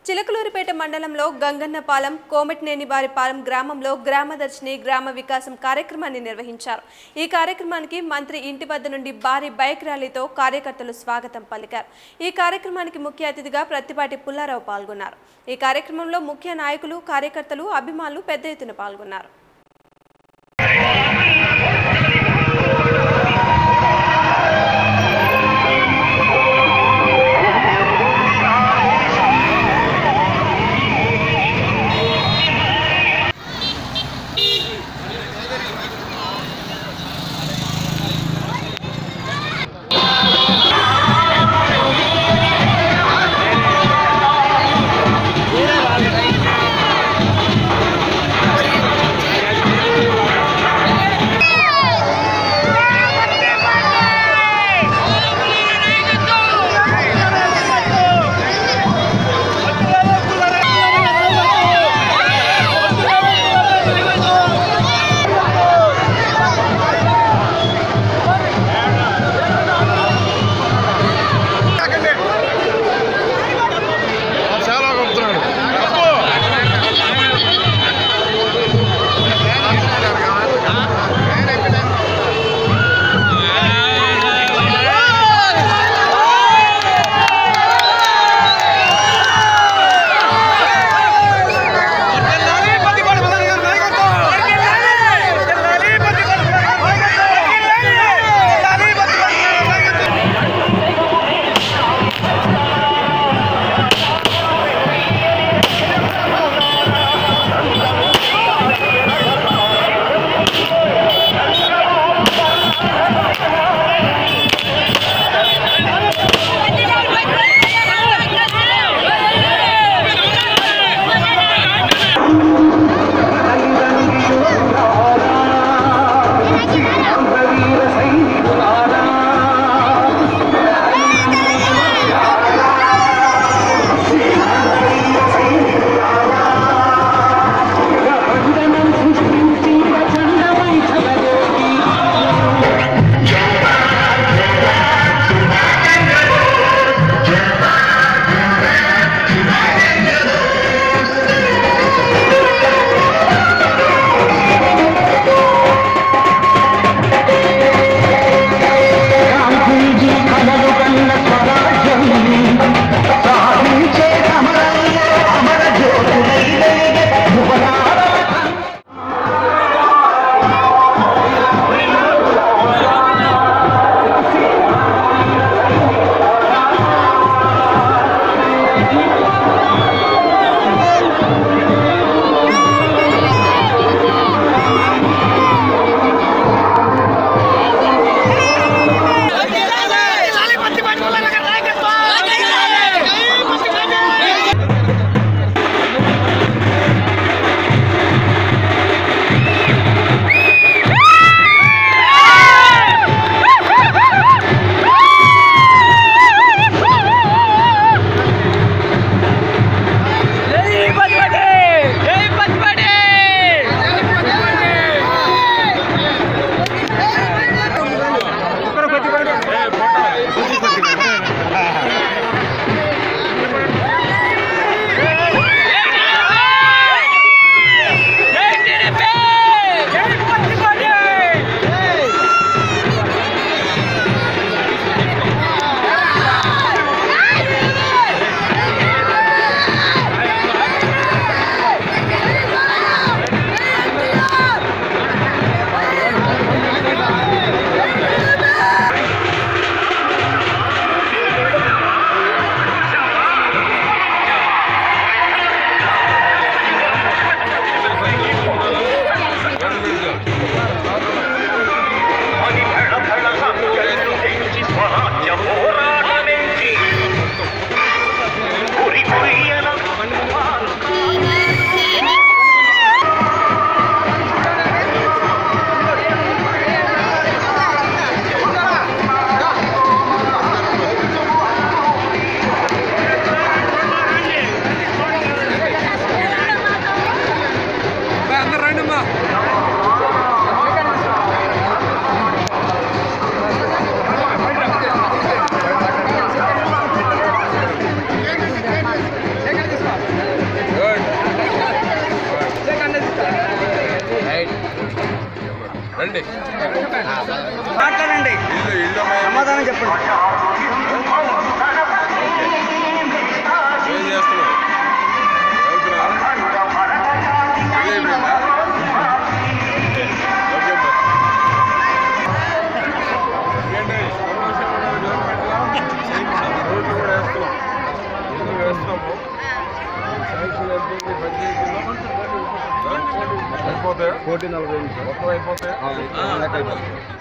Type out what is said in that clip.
చిలకలూరిపేట మండలంలో గంగన్నపాలెం కోమటినేనివారిపాలెం గ్రామంలో గ్రామదర్శిని గ్రామ వికాసం కార్యక్రమాన్ని నిర్వహించారు ఈ కార్యక్రమానికి మంత్రి ఇంటి వద్ద నుండి భారీ బైక్ ర్యాలీతో కార్యకర్తలు స్వాగతం పలికారు ఈ కార్యక్రమానికి ముఖ్య అతిథిగా ప్రత్తిపాటి పుల్లారావు పాల్గొన్నారు ఈ కార్యక్రమంలో ముఖ్య నాయకులు కార్యకర్తలు అభిమానులు పెద్ద ఎత్తున పాల్గొన్నారు Thank రండి మాట్లాడండి ఇల్లు ఇల్లు సమాధానం చెప్పండి ఏం చేస్తున్నావు చదువుతున్నావా? పెళ్ళి అయిపోయిందా? ఓకే మరి. ఇంకేంటి? ప్రమోషన్ ఉన్నది గవర్నమెంట్లో? రోడ్లు కూడా వేస్తున్నాం. ఇల్లు వేస్తున్నాము. శాంక్షన్ ఎంత ఉంది పంచాయతీలో? ఆ? అయిపోతాయా కోటి నలభై నిమిషాలు మొత్తం అయిపోతాయా